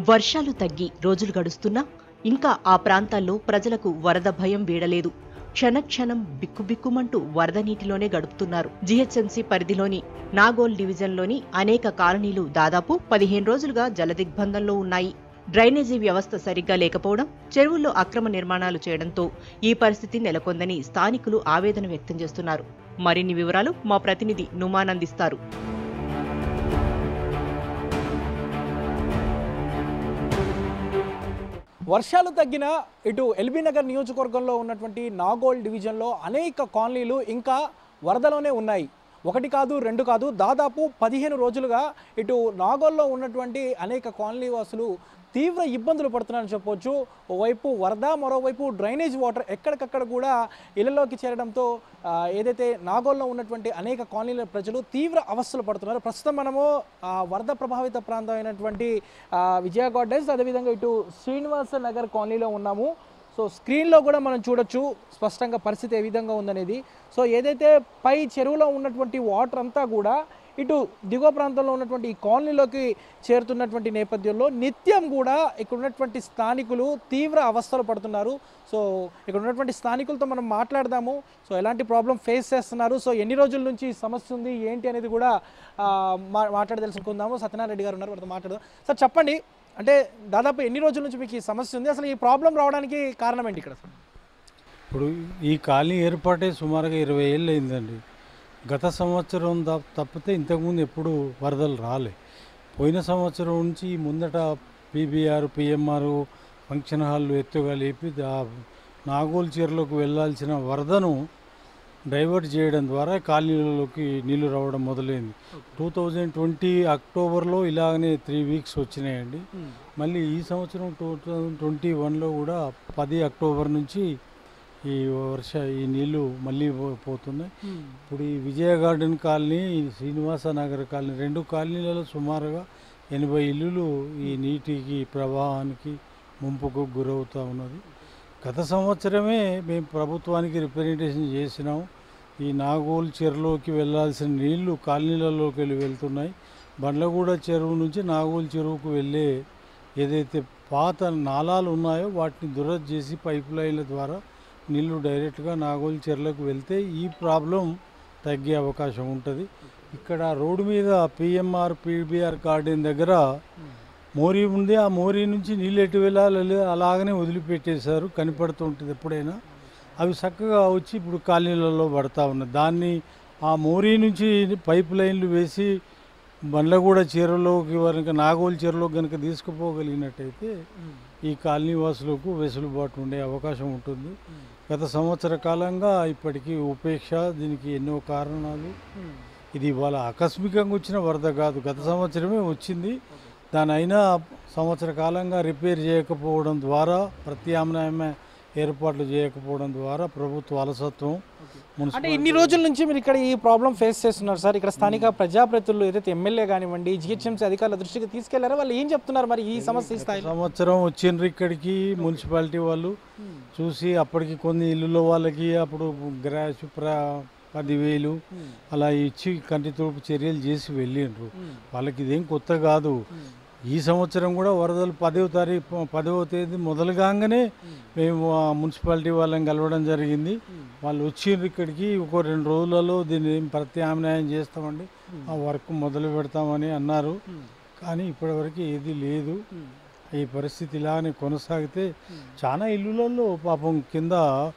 వర్షాలు తగ్గి రోజులు గడుస్తున్నా ఇంకా ఆ ప్రాంతాల్లో ప్రజలకు వరద భయం వీడలేదు క్షణక్షణం బిక్కుబిక్కుమంటూ వరద నీటిలోనే గడుపుతున్నారు జీహెచ్ఎంసీ పరిధిలోని నాగోల్ డివిజన్లోని అనేక కాలనీలు దాదాపు పదిహేను రోజులుగా జలదిగ్బంధంలో ఉన్నాయి డ్రైనేజీ వ్యవస్థ సరిగ్గా లేకపోవడం చెరువుల్లో అక్రమ నిర్మాణాలు చేయడంతో ఈ పరిస్థితి నెలకొందని స్థానికులు ఆవేదన వ్యక్తం చేస్తున్నారు మరిన్ని వివరాలు మా ప్రతినిధి నుమానందిస్తారు వర్షాలు తగ్గిన ఇటు ఎల్బీ నగర్ నియోజకవర్గంలో ఉన్నటువంటి నాగోల్ డివిజన్లో అనేక కాలనీలు ఇంకా వరదలోనే ఉన్నాయి ఒకటి కాదు రెండు కాదు దాదాపు పదిహేను రోజులుగా ఇటు నాగోల్లో ఉన్నటువంటి అనేక కాలనీ వాసులు తీవ్ర ఇబ్బందులు పడుతున్నారని చెప్పొచ్చు ఓవైపు వరద మరోవైపు డ్రైనేజ్ వాటర్ ఎక్కడికక్కడ కూడా ఇళ్లలోకి చేరడంతో ఆ, ఏదైతే నాగోల్లో ఉన్నటువంటి అనేక కాలనీల ప్రజలు తీవ్ర అవస్థలు పడుతున్నారు ప్రస్తుతం మనము ఆ, వరద ప్రభావిత ప్రాంతం అయినటువంటి ఆ, విజయ గార్డెన్స్ అదేవిధంగా ఇటు శ్రీనివాస నగర్ కాలనీలో ఉన్నాము సో స్క్రీన్లో కూడా మనం చూడొచ్చు స్పష్టంగా పరిస్థితి ఏ విధంగా ఉందనేది సో ఏదైతే పై చెరువులో ఉన్నటువంటి వాటర్ అంతా కూడా ఇటు దిగువ ప్రాంతంలో ఉన్నటువంటి ఈ కాలనీలోకి చేరుతున్నటువంటి నేపథ్యంలో నిత్యం కూడా ఇక్కడ ఉన్నటువంటి స్థానికులు తీవ్ర అవస్థలు పడుతున్నారు సో ఇక్కడ ఉన్నటువంటి స్థానికులతో మనం మాట్లాడదాము సో ఎలాంటి ప్రాబ్లం ఫేస్ చేస్తున్నారు సో ఎన్ని రోజుల నుంచి ఈ సమస్య ఉంది ఏంటి అనేది కూడా ఆ, మా మాట్లాడి తెలుసుకుందాము సత్యనారాయణ రెడ్డి గారు ఉన్నారు వారితో మాట్లాడదాం సార్ చెప్పండి అంటే దాదాపు ఎన్ని రోజుల నుంచి మీకు ఈ సమస్య ఉంది అసలు ఈ ప్రాబ్లం రావడానికి కారణం ఏంటి ఇక్కడ అసలు? ఇప్పుడు ఈ కాలనీ ఏర్పాటే సుమారుగా ఇరవై ఏళ్ళు అయిందండి గత సంవత్సరం త- తప్పితే ఇంతకుముందు ఎప్పుడు వరదలు రాలే పోయిన సంవత్సరం నుంచి ముందట పీబీఆర్ పిఎంఆర్ ఫంక్షన్ హాల్ ఎత్తుగా లేపి దా- నాగోల్ చీరలోకి వెళ్ళాల్సిన వరదను డైవర్ట్ చేయడం ద్వారా కాలనీలలోకి నీళ్లు రావడం మొదలైంది టూ థౌజండ్ ట్వంటీ అక్టోబర్లో ఇలాగనే త్రీ వీక్స్ వచ్చినాయండి మళ్ళీ ఈ సంవత్సరం టూ థౌజండ్ ట్వంటీ వన్లో కూడా పది అక్టోబర్ నుంచి ఈ వర్ష ఈ నీళ్లు మళ్ళీ పో- పోతున్నాయి ఇప్పుడు ఈ విజయ గార్డెన్ కాలనీ ఈ శ్రీనివాస నగర్ కాలనీ రెండు కాలనీలలో సుమారుగా ఎనభై ఇల్లులు ఈ నీటికి ప్రవాహానికి ముంపుకు గురవుతూ ఉన్నది గత సంవత్సరమే మేము ప్రభుత్వానికి రిప్రజెంటేషన్ చేసినాం ఈ నాగోల్ చెరువులోకి వెళ్ళాల్సిన నీళ్లు కాలనీలలోకి వెళ్ళి వెళ్తున్నాయి బండ్లగూడ చెరువు నుంచి నాగోల్ చెరువుకు వెళ్ళే ఏదైతే పాత నాలాలు ఉన్నాయో వాటిని దురద్ చేసి పైప్ లైన్ల ద్వారా నీళ్లు డైరెక్ట్గా నాగోల్ చెరువులకు వెళ్తే ఈ ప్రాబ్లం తగ్గే అవకాశం ఉంటుంది ఇక్కడ రోడ్డు మీద పిఎంఆర్ పీబీఆర్ గార్డెన్ దగ్గర మోరీ ఉంది ఆ మోరీ నుంచి నీళ్ళు ఎటు వెళ్ళాలి అలాగనే వదిలిపెట్టేశారు కనపడుతుంటుంది ఎప్పుడైనా అవి చక్కగా వచ్చి ఇప్పుడు కాలనీలలో పడతా ఉన్నాయి దాన్ని ఆ మోరీ నుంచి పైప్ లైన్లు వేసి బండ్లగూడ చీరలోకి కనుక నాగోల్ చీరలోకి కనుక తీసుకుపోగలిగినట్టయితే ఈ కాలనీ వాసులకు వెసులుబాటు ఉండే అవకాశం ఉంటుంది గత సంవత్సర కాలంగా ఇప్పటికీ ఉపేక్ష దీనికి ఎన్నో కారణాలు ఇది ఇవాళ ఆకస్మికంగా వచ్చిన వరద కాదు గత సంవత్సరమే వచ్చింది దాని అయినా సంవత్సర కాలంగా రిపేర్ చేయకపోవడం ద్వారా ప్రత్యామ్నాయ ఏర్పాట్లు చేయకపోవడం ద్వారా ప్రభుత్వ అలసత్వం అంటే మున్సిపల్ ఇన్ని రోజుల నుంచి మీరు ఇక్కడ ఈ ప్రాబ్లం ఫేస్ చేస్తున్నారు సార్ ఇక్కడ స్థానిక ప్రజాప్రతినిధులు ఏదైతే ఎమ్మెల్యే కానివ్వండి జిహెచ్ఎంసీ అధికారుల దృష్టికి తీసుకెళ్లారో వాళ్ళు ఏం చెప్తున్నారు మరి ఈ సమస్య ఈ స్థాయిలో సంవత్సరం వచ్చిండ్రు ఇక్కడికి మున్సిపాలిటీ వాళ్ళు చూసి అప్పటికి కొన్ని ఇల్లులో వాళ్ళకి అప్పుడు గ్రాస్ ప్ర పదివేలు అలా ఇచ్చి కంటి తూర్పు చర్యలు చేసి వెళ్ళిండ్రు వాళ్ళకి ఇదేం కొత్త కాదు ఈ సంవత్సరం కూడా వరదలు పదవ తారీఖు పదవ తేదీ మొదలుగానే మేము ఆ మున్సిపాలిటీ వాళ్ళని కలవడం జరిగింది వాళ్ళు వచ్చిండ్రు ఇక్కడికి ఒక రెండు రోజులలో దీన్ని ప్రత్యామ్నాయం చేస్తామండి ఆ వర్క్ మొదలు పెడతామని అన్నారు కానీ ఇప్పటివరకు ఏది లేదు ఈ పరిస్థితి ఇలానే కొనసాగితే చాలా ఇల్లులలో పాపం కింద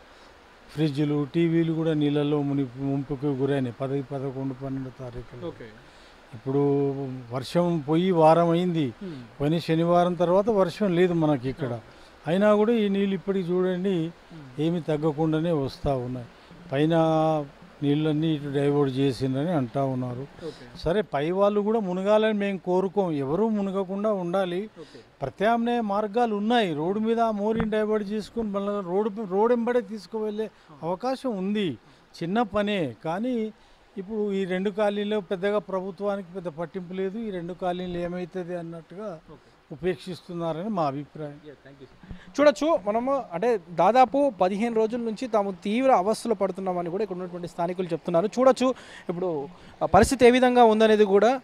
ఫ్రిడ్జ్లు టీవీలు కూడా నీళ్ళల్లో ముని ముంపుకు గురైనాయి పది పదకొండు పన్నెండు తారీఖులు ఇప్పుడు వర్షం పోయి వారం అయింది పోయిన శనివారం తర్వాత వర్షం లేదు మనకి ఇక్కడ అయినా కూడా ఈ నీళ్ళు ఇప్పటికి చూడండి ఏమి తగ్గకుండానే వస్తూ ఉన్నాయి పైన నీళ్ళన్నీ ఇటు డైవర్ట్ చేసిందని అంటా ఉన్నారు సరే పై వాళ్ళు కూడా మునగాలని మేము కోరుకోం ఎవరు మునగకుండా ఉండాలి ప్రత్యామ్నాయ మార్గాలు ఉన్నాయి రోడ్డు మీద ఆ మోరీని డైవర్ట్ చేసుకుని మళ్ళీ రోడ్డు రోడ్ వెంబడే తీసుకువెళ్ళే అవకాశం ఉంది చిన్న పనే కానీ ఇప్పుడు ఈ రెండు కాలనీలో పెద్దగా ప్రభుత్వానికి పెద్ద పట్టింపు లేదు ఈ రెండు కాలనీలు ఏమవుతుంది అన్నట్టుగా ఉపేక్షిస్తున్నారని మా అభిప్రాయం చూడొచ్చు మనము అంటే దాదాపు పదిహేను రోజుల నుంచి తాము తీవ్ర అవస్థలు పడుతున్నామని కూడా ఇక్కడ ఉన్నటువంటి స్థానికులు చెప్తున్నారు చూడొచ్చు ఇప్పుడు ఆ పరిస్థితి ఏ విధంగా ఉందనేది కూడా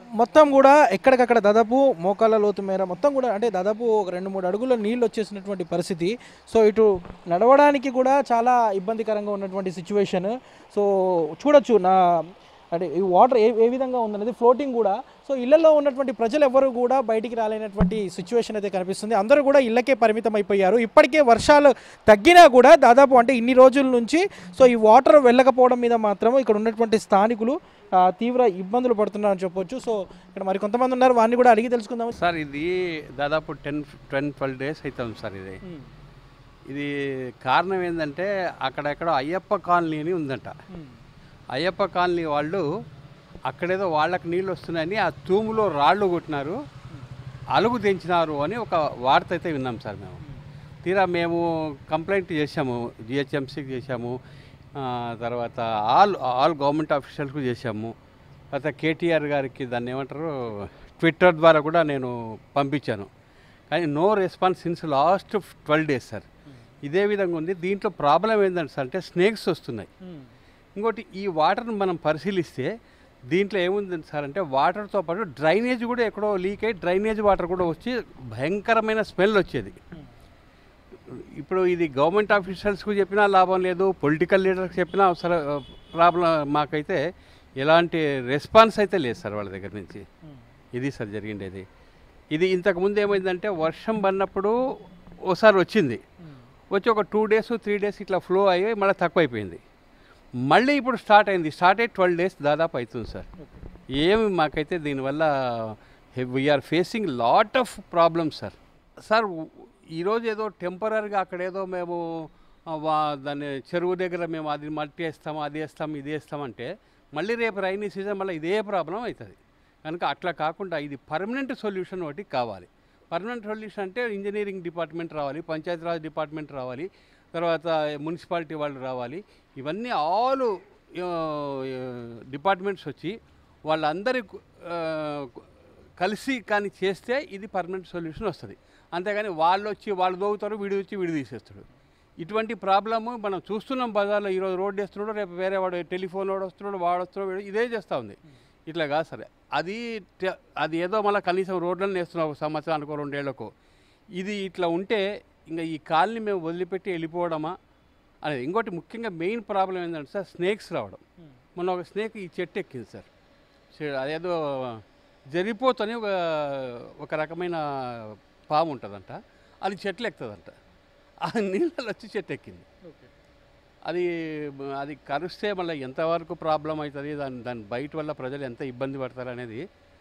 మొత్తం కూడా ఎక్కడికక్కడ దాదాపు మోకాళ్ళ లోతు మేర మొత్తం కూడా అంటే దాదాపు ఒక రెండు మూడు అడుగుల నీళ్ళు వచ్చేసినటువంటి పరిస్థితి సో ఇటు నడవడానికి కూడా చాలా ఇబ్బందికరంగా ఉన్నటువంటి సిచ్యువేషన్ సో చూడొచ్చు నా అంటే ఈ వాటర్ ఏ ఏ విధంగా ఉందనేది ఫ్లోటింగ్ కూడా సో ఇళ్లలో ఉన్నటువంటి ప్రజలు ఎవరు కూడా బయటికి రాలేనటువంటి సిచ్యువేషన్ అయితే కనిపిస్తుంది అందరూ కూడా ఇళ్ళకే పరిమితం అయిపోయారు ఇప్పటికే వర్షాలు తగ్గినా కూడా దాదాపు అంటే ఇన్ని రోజుల నుంచి సో ఈ వాటర్ వెళ్ళకపోవడం మీద మాత్రం ఇక్కడ ఉన్నటువంటి స్థానికులు ఆ, తీవ్ర ఇబ్బందులు పడుతున్నారని చెప్పొచ్చు సో ఇక్కడ మరి కొంతమంది ఉన్నారు వారిని కూడా అడిగి తెలుసుకుందాం సార్ ఇది దాదాపు టెన్ టెన్ ట్వెల్వ్ డేస్ అవుతుంది సార్ ఇది ఇది కారణం ఏంటంటే అక్కడెక్కడ అయ్యప్ప కాలనీ అని ఉందంట అయ్యప్ప కాలనీ వాళ్ళు అక్కడేదో వాళ్ళకి నీళ్ళు వస్తున్నాయని ఆ తూములో రాళ్ళు కొట్టినారు అలుగు తెంచినారు అని ఒక వార్త అయితే విన్నాం సార్ మేము తీరా మేము కంప్లైంట్ చేశాము జిహెచ్ఎంసీకి చేశాము ఆ, తర్వాత ఆల్ ఆల్ గవర్నమెంట్ ఆఫీషియల్స్కు చేశాము తర్వాత కేటీఆర్ గారికి దాన్ని ఏమంటారు ట్విట్టర్ ద్వారా కూడా నేను పంపించాను కానీ no response since last twelve days sir ఇదే విధంగా ఉంది దీంట్లో ప్రాబ్లం ఏంటంటే సార్ అంటే స్నేక్స్ వస్తున్నాయి ఇంకోటి ఈ వాటర్ని మనం పరిశీలిస్తే దీంట్లో ఏముంది సార్ అంటే వాటర్తో పాటు డ్రైనేజ్ కూడా ఎక్కడో లీక్ అయ్యి డ్రైనేజ్ వాటర్ కూడా వచ్చి భయంకరమైన స్మెల్ వచ్చేది ఇప్పుడు ఇది గవర్నమెంట్ ఆఫీషియల్స్కు చెప్పినా లాభం లేదు పొలిటికల్ లీడర్స్కి చెప్పినా అవసరం ప్రాబ్లం మాకైతే ఎలాంటి రెస్పాన్స్ అయితే లేదు సార్ వాళ్ళ దగ్గర నుంచి ఇది సార్ జరిగిండేది ఇది ఇంతకుముందు ఏమైందంటే వర్షం పడినప్పుడు ఓసారి వచ్చింది వచ్చి ఒక టూ డేస్ త్రీ డేస్ ఇట్లా ఫ్లో అయ్యి మళ్ళీ తక్కువ అయిపోయింది మళ్ళీ ఇప్పుడు స్టార్ట్ అయింది స్టార్ట్ అయ్యి ట్వెల్వ్ డేస్ దాదాపు అవుతుంది సార్ ఏమి మాకైతే దీనివల్ల we're facing lot of problems sir sir ఈరోజు ఏదో టెంపరీగా అక్కడ ఏదో మేము ఆ, వా- దాన్ని చెరువు దగ్గర మేము అది మట్టి వేస్తాము అది వేస్తాం ఇది వేస్తామంటే మళ్ళీ రేపు రైనీ సీజన్ మళ్ళీ ఇదే ప్రాబ్లం అవుతుంది కనుక అట్లా కాకుండా ఇది పర్మనెంట్ సొల్యూషన్ ఒకటి కావాలి పర్మనెంట్ సొల్యూషన్ అంటే ఇంజనీరింగ్ డిపార్ట్మెంట్ రావాలి పంచాయతీరాజ్ డిపార్ట్మెంట్ రావాలి తర్వాత మున్సిపాలిటీ వాళ్ళు రావాలి ఇవన్నీ ఆల్ డిపార్ట్మెంట్స్ వచ్చి వాళ్ళందరి ఆ, కలిసి కానీ చేస్తే ఇది పర్మనెంట్ సొల్యూషన్ వస్తుంది అంతేగాని వాళ్ళు వచ్చి వాళ్ళు దోగుతారు వీడు వచ్చి వీడు తీసేస్తాడు ఇటువంటి ప్రాబ్లము మనం చూస్తున్నాం బజార్లో ఈరోజు రోడ్డు వేస్తున్నాడు రేపు వేరే వాడు టెలిఫోన్ వాడు వస్తున్నాడు వాడు వస్తున్నాడు వీడు ఇదే చేస్తూ ఉంది ఇట్లా కాదు సరే అది ట- అది ఏదో మళ్ళీ కనీసం రోడ్లను వేస్తున్నాం ఒక సంవత్సరానికో రెండేళ్లకో ఇది ఇట్లా ఉంటే ఇంకా ఈ కాలనీ మేము వదిలిపెట్టి వెళ్ళిపోవడమా అనేది ఇంకోటి ముఖ్యంగా మెయిన్ ప్రాబ్లం ఏంటంటే సార్ స్నేక్స్ రావడం మొన్న ఒక స్నేక్ ఈ చెట్టు ఎక్కింది సార్ చె- అదేదో జరిపోతని ఒక ఒక రకమైన పాము ఉంటుందంట అది చెట్లు ఎక్కుతుందంట ఆ నీళ్ళలో వచ్చి చెట్టు ఎక్కింది అది అది కరిస్తే మళ్ళీ ఎంతవరకు ప్రాబ్లం అవుతుంది దాని దాని బయట వల్ల ప్రజలు ఎంత ఇబ్బంది పడతారు అనేది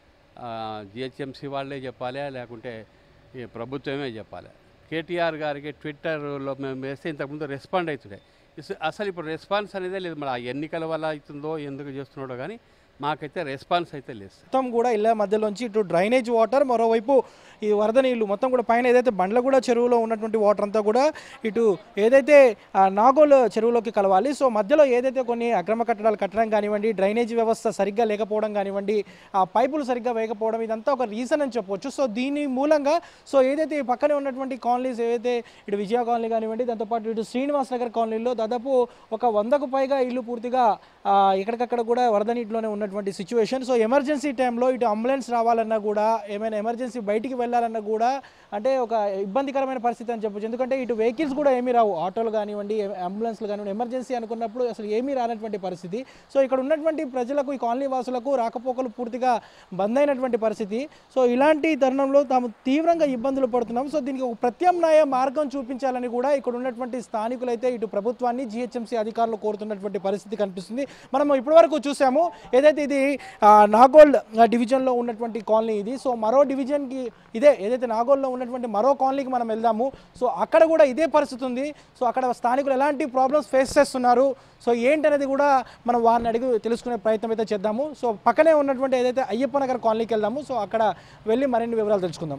జిహెచ్ఎంసీ వాళ్ళే చెప్పాలి లేకుంటే ఈ ప్రభుత్వమే చెప్పాలి కేటీఆర్ గారికి ట్విట్టర్లో మేము వేస్తే ఇంతకుముందు రెస్పాండ్ అవుతుండే ఇస్- అసలు ఇప్పుడు రెస్పాన్స్ అనేదే లేదు మరి ఆ ఎన్నికల వల్ల అవుతుందో ఎందుకు చేస్తున్నాడో కానీ మాకైతే రెస్పాన్స్ అయితే లేదు సార్. మొత్తం కూడా ఇళ్ళ మధ్యలోంచి ఇటు డ్రైనేజ్ వాటర్ మరోవైపు ఈ వరద నీళ్లు మొత్తం కూడా పైన ఏదైతే బండ్ల కూడా చెరువులో ఉన్నటువంటి వాటర్ అంతా కూడా ఇటు ఏదైతే ఆ, నాగోల్ చెరువులోకి కలవాలి సో మధ్యలో ఏదైతే కొన్ని అక్రమ కట్టడాలు కట్టడం కానివ్వండి డ్రైనేజ్ వ్యవస్థ సరిగ్గా లేకపోవడం కానివ్వండి ఆ పైపులు సరిగ్గా వేయకపోవడం ఇదంతా ఒక రీజన్ అని చెప్పొచ్చు సో దీని మూలంగా సో ఏదైతే ఈ పక్కనే ఉన్నటువంటి కాలనీస్ ఏదైతే ఇటు విజయ కాలనీ కానివ్వండి దాంతోపాటు ఇటు శ్రీనివాస్ నగర్ కాలనీలో దాదాపు ఒక వందకు పైగా ఇల్లు పూర్తిగా ఆ, ఎక్కడికక్కడ కూడా వరద నీటిలోనే ఉన్నటువంటి సిచ్యువేషన్ సో ఎమర్జెన్సీ టైంలో ఇటు అంబులెన్స్ రావాలన్నా కూడా ఏమైనా ఎమర్జెన్సీ బయటికి వెళ్ళాలన్నా కూడా అంటే ఒక ఇబ్బందికరమైన పరిస్థితి అని చెప్పొచ్చు ఎందుకంటే ఇటు వెహికల్స్ కూడా ఏమీ రావు ఆటోలు కానివ్వండి అంబులెన్స్లు కానివ్వండి ఎమర్జెన్సీ అనుకున్నప్పుడు అసలు ఏమీ రానటువంటి పరిస్థితి సో ఇక్కడ ఉన్నటువంటి ప్రజలకు ఈ కాలనీ వాసులకు రాకపోకలు పూర్తిగా బంద్ అయినటువంటి పరిస్థితి సో ఇలాంటి తరుణంలో తాము తీవ్రంగా ఇబ్బందులు పడుతున్నాం సో దీనికి ఒక ప్రత్యామ్నాయ మార్గం చూపించాలని కూడా ఇక్కడ ఉన్నటువంటి స్థానికులైతే ఇటు ప్రభుత్వాన్ని జిహెచ్ఎంసీ అధికారులు కోరుతున్నటువంటి పరిస్థితి కనిపిస్తుంది మనం ఇప్పటివరకు చూసాము ఏదైతే ఇది ఆ, నాగోల్ ఆ, డివిజన్లో ఉన్నటువంటి కాలనీ ఇది సో మరో డివిజన్కి ఇదే ఏదైతే నాగోల్లో ఉన్నటువంటి మరో కాలనీకి మనం వెళ్దాము సో అక్కడ కూడా ఇదే పరిస్థితి ఉంది సో అక్కడ స్థానికులు ఎలాంటి ప్రాబ్లమ్స్ ఫేస్ చేస్తున్నారు సో ఏంటనేది కూడా మనం వారిని అడిగి తెలుసుకునే ప్రయత్నం అయితే చేద్దాము సో పక్కనే ఉన్నటువంటి ఏదైతే అయ్యప్ప నగర్ కాలనీకి వెళ్దాము సో అక్కడ వెళ్ళి మరిన్ని వివరాలు తెలుసుకుందాం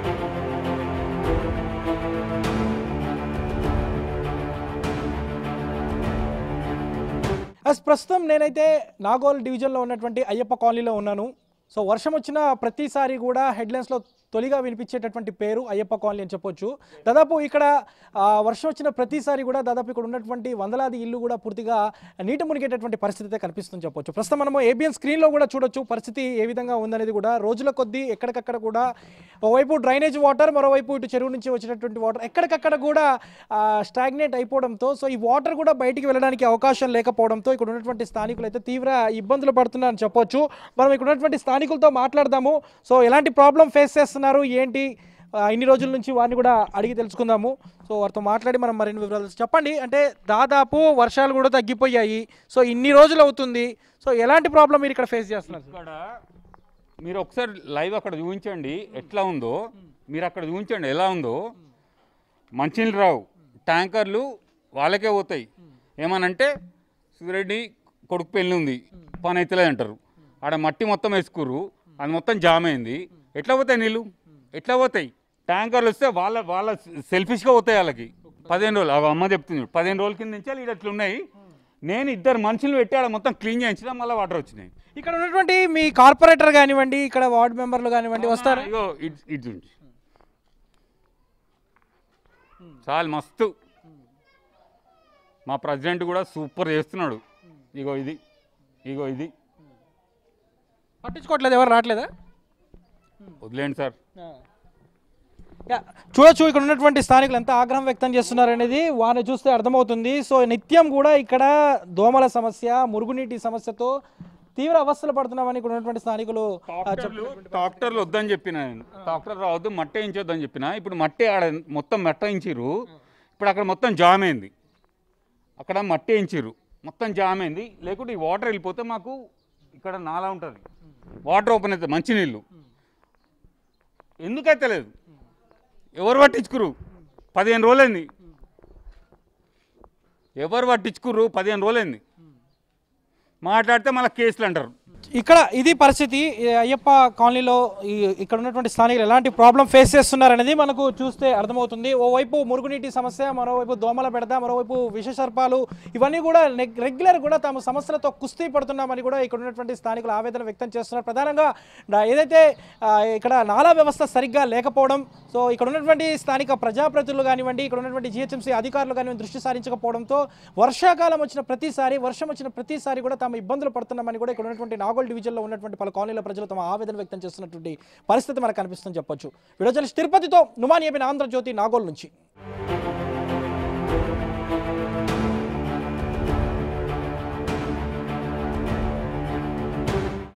అస్ ప్రస్తుతం నేనైతే నాగోల్ డివిజన్లో ఉన్నటువంటి అయ్యప్ప కాలనీలో ఉన్నాను సో వర్షం వచ్చిన ప్రతిసారి కూడా హెడ్లైన్స్లో తొలిగా వినిపించేటటువంటి పేరు అయ్యప్ప కాలనీ అని చెప్పొచ్చు దాదాపు ఇక్కడ ఆ, వర్షం వచ్చిన ప్రతిసారి కూడా దాదాపు ఇక్కడ ఉన్నటువంటి వందలాది ఇల్లు కూడా పూర్తిగా నీట మునిగేటటువంటి పరిస్థితి అయితే కనిపిస్తుంది చెప్పొచ్చు ప్రస్తుతం మనము ఏబిఎన్ స్క్రీన్లో కూడా చూడొచ్చు పరిస్థితి ఏ విధంగా ఉందనేది కూడా రోజుల కొద్దీ ఎక్కడికక్కడ కూడా ఓవైపు డ్రైనేజ్ వాటర్ మరోవైపు ఇటు చెరువు నుంచి వచ్చేటటువంటి వాటర్ ఎక్కడికక్కడ కూడా స్టాగ్నేట్ అయిపోవడంతో సో ఈ వాటర్ కూడా బయటికి వెళ్ళడానికి అవకాశం లేకపోవడంతో ఇక్కడ ఉన్నటువంటి స్థానికులు అయితే తీవ్ర ఇబ్బందులు పడుతున్నారని చెప్పొచ్చు మనం ఇక్కడ ఉన్నటువంటి స్థానికులతో మాట్లాడదాము సో ఎలాంటి ప్రాబ్లం ఫేస్ చేస్తున్నారు ఏంటి ఆ, ఇన్ని రోజుల నుంచి వారిని కూడా అడిగి తెలుసుకుందాము సో వారితో మాట్లాడి మనం మరిన్ని వివరాలు తెలుసు- చెప్పండి అంటే దాదాపు వర్షాలు కూడా తగ్గిపోయాయి సో ఇన్ని రోజులు అవుతుంది సో ఎలాంటి ప్రాబ్లం మీరు ఇక్కడ ఫేస్ చేస్తున్నారు సార్? ఇక్కడ మీరు ఒకసారి లైవ్ అక్కడ చూపించండి ఎట్లా ఉందో మీరు అక్కడ చూపించండి ఎలా ఉందో మంచినీళ్ళు రావు ట్యాంకర్లు వాళ్ళకే పోతాయి ఏమనంటే సూర్యరెడ్డి కొడుకు పెళ్ళి ఉంది పని అవుతలేదు అంటారు ఆడ మట్టి మొత్తం వేసుకుర్రు అది మొత్తం జామ్ అయింది ఎట్లా పోతాయి నీళ్ళు ఎట్లా పోతాయి ట్యాంకర్లు వస్తే వాళ్ళ వాళ్ళ సెల్ఫిష్గా పోతాయి వాళ్ళకి పదిహేను రోజులు అవి అమ్మ చెప్తుంది చూడు. పదిహేను రోజుల కింద నుంచి ఇట్లా ఇట్లా ఉన్నాయి నేను ఇద్దరు మనుషులు పెట్టి ఆడ మొత్తం క్లీన్ చేయించిన మళ్ళీ వాటర్ వచ్చినాయి ఇక్కడ ఉన్నటువంటి మీ కార్పొరేటర్ కానివ్వండి ఇక్కడ వార్డు మెంబర్లు కానివ్వండి వస్తారు ఇగో ఇట్ ఇట్ చూడండి చాలా మస్తు మా ప్రెసిడెంట్ కూడా సూపర్ చేస్తున్నాడు ఇగో ఇది ఇగో ఇది పట్టించుకోవట్లేదు ఎవరు రావట్లేదా వదిలేండి సార్ యా, చూడొచ్చు ఇక్కడ ఉన్నటువంటి స్థానికులు ఎంత ఆగ్రహం వ్యక్తం చేస్తున్నారు అనేది వారిని చూస్తే అర్థమవుతుంది సో నిత్యం కూడా ఇక్కడ దోమల సమస్య మురుగునీటి సమస్యతో తీవ్ర అవస్థలు పడుతున్నామని ఇక్కడ ఉన్నటువంటి స్థానికులు ఆ, డాక్టర్లు డాక్టర్లు వద్దని చెప్పిన నేను డాక్టర్ రావద్దు మట్టి వేయించొద్దని చెప్పిన ఇప్పుడు మట్టి ఆడ మొత్తం మెట్ట వేయించిర్రు ఇప్పుడు అక్కడ మొత్తం జామ్ అయింది అక్కడ మట్టి వేయించిర్రు మొత్తం జామ్ అయింది లేకుంటే ఈ వాటర్ వెళ్ళిపోతే మాకు ఇక్కడ నాలా ఉంటుంది వాటర్ ఓపెన్ అవుతుంది మంచినీళ్ళు ఎందుకైతే లేదు ఎవరు పట్టించుకురు పదిహేను రోజులైంది ఎవరు పట్టించుకురు పదిహేను రోజులైంది మాట్లాడితే మళ్ళీ కేసులు అంటారు ఇక్కడ ఇది పరిస్థితి ఈ అయ్యప్ప కాలనీలో ఈ ఇక్కడ ఉన్నటువంటి స్థానికులు ఎలాంటి ప్రాబ్లం ఫేస్ చేస్తున్నారనేది మనకు చూస్తే అర్థమవుతుంది ఓవైపు మురుగునీటి సమస్య మరోవైపు దోమల బెడద మరోవైపు విషసర్పాలు ఇవన్నీ కూడా నెగ్- రెగ్యులర్ కూడా తమ సమస్యలతో కుస్తీ పడుతున్నామని కూడా ఇక్కడ ఉన్నటువంటి స్థానికులు ఆవేదన వ్యక్తం చేస్తున్నారు ప్రధానంగా డా- ఏదైతే ఆ, ఇక్కడ నాలా వ్యవస్థ సరిగ్గా లేకపోవడం సో ఇక్కడ ఉన్నటువంటి స్థానిక ప్రజాప్రతినిధులు కానివ్వండి ఇక్కడ ఉన్నటువంటి జిహెచ్ఎంసీ అధికారులు కానివ్వండి దృష్టి సారించకపోవడంతో వర్షాకాలం వచ్చిన ప్రతిసారి వర్షం వచ్చిన ప్రతిసారి కూడా తమ ఇబ్బందులు పడుతున్నామని కూడా ఇక్కడ ఉన్నటువంటి నాగోల్ డివిజన్లో ఉన్నటువంటి పలు కాలనీల ప్రజలు తమ ఆవేదన వ్యక్తం చేస్తున్నటువంటి పరిస్థితి మనకు కనిపిస్తుందని చెప్పొచ్చు వీడియో జర్నలిస్ట్ తిరుపతితో నుమాన్ ఏబిన్ ఆంధ్రజ్యోతి నాగోల్ నుంచి